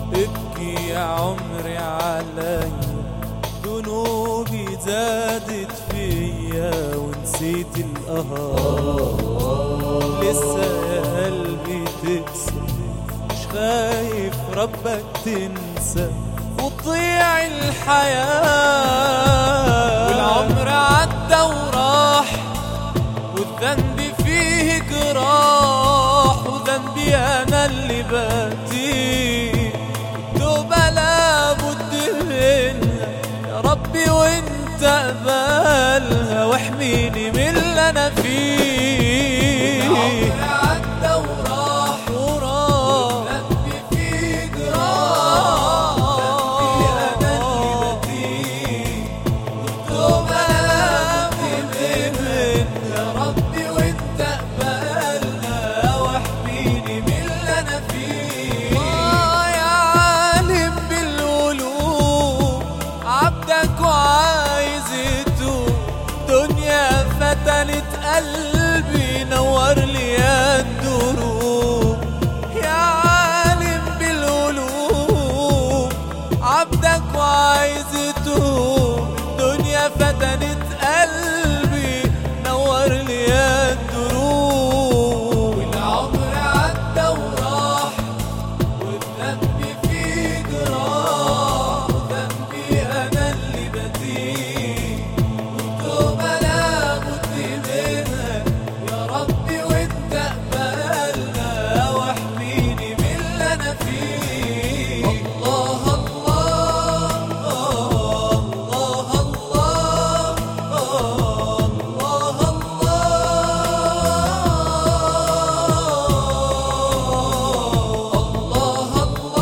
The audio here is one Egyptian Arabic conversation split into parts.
ابكي يا عمري علي ذنوبي زادت فيا ونسيت القهر لسه يا قلبي تقسى مش خايف ربك تنسى وتضيع الحياة والعمر عدى وراح والذنب فيه جراح وذنبي انا اللي باتي توبة لابد منها يا ربي وانت قبلها واحميني من اللي انا فيه العمر عدى وراح وراح والذنب فيه جراح وذنبي انا اللي باتي توبة لابد منها يا ربي وانت قبلها واحميني من اللي انا فيه آه يا عالم بالقلوب عبدك وعايز يتوب دنيا فتنت قلبي نور لي يا الدروب يا عالم بالقلوب عبدك وعايز يتوب الدنيا فتنت قلبي نور لي يا الدروب والعمر عدى وراح والذنب فيه جراح ذنبي انا اللي بديه والتوبه لابد منها يا ربي وانت قبلها واحميني من اللي انا فيه الله الله الله الله الله الله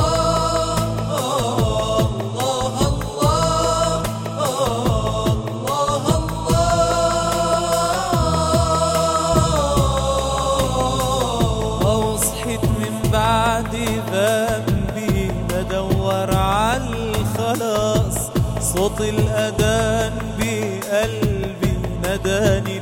وصحيت من بعد ذنبي بدور على الخلاص صوت الأذان بقلبي ناداني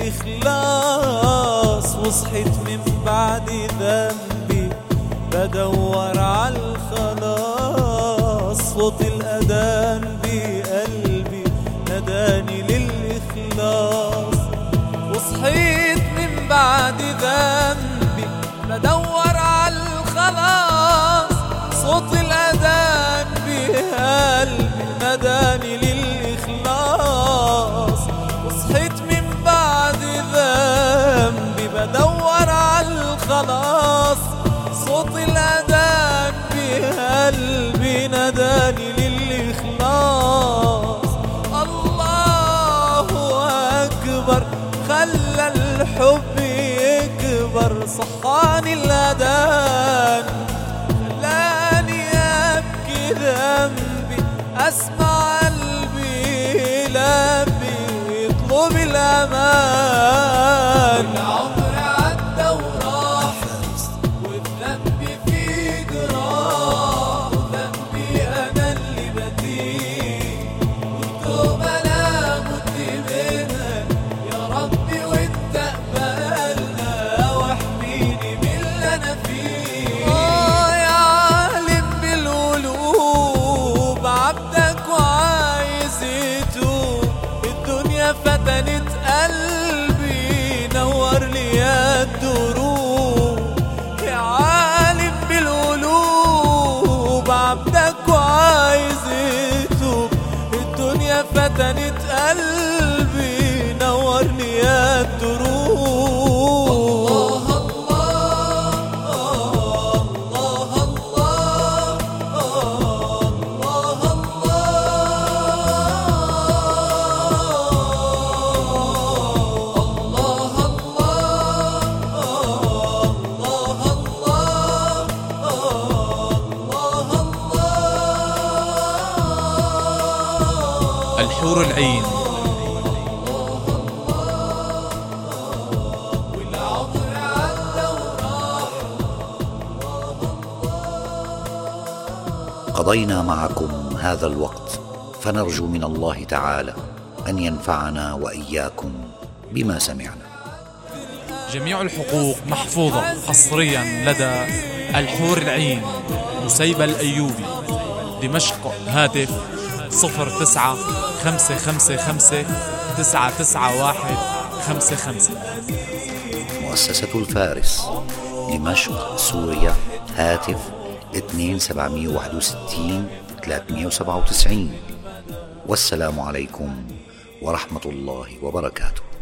للإخلاص وصحيت من بعد ذنبي بدور على الخلاص صوت الأذان بقلبي ناداني للإخلاص وصحيت من بعد ذنبي بدور على الخلاص صوت الأذان بقلبي ناداني للإخلاص وصحيت من بعد ذنبي بدور على الخلاص صوت الأذان بقلبي ناداني للإخلاص الله أكبر خلى الحب يكبر صحاني الأذان خلاني أبكي ذنبي أسمع قلبي يلبي يطلب الأمان العمر عدى وراح والذنب فيه جراح ذنبي أنا اللي بديه والتوبة لابد منها يا ربي وانت قبلها واحميني من اللي انا فيه اه يا عالم بالقلوب عبدك وعايز يتوب الدنيا فتنت قلبي نور لي يا الدروب يا عالم بالقلوب عبدك وعايز يتوب الدنيا فتنت قلبي نورني يا الدروب الله الله الله الله الله الحور العين قضينا معكم هذا الوقت فنرجو من الله تعالى ان ينفعنا واياكم بما سمعنا جميع الحقوق محفوظة حصريا لدى الحور العين نسيبة الأيوبي دمشق هاتف صفر تسعة خمسة خمسة خمسة تسعة تسعة واحد خمسة خمسة مؤسسة الفارس دمشق سوريا هاتف 2761 397 والسلام عليكم ورحمة الله وبركاته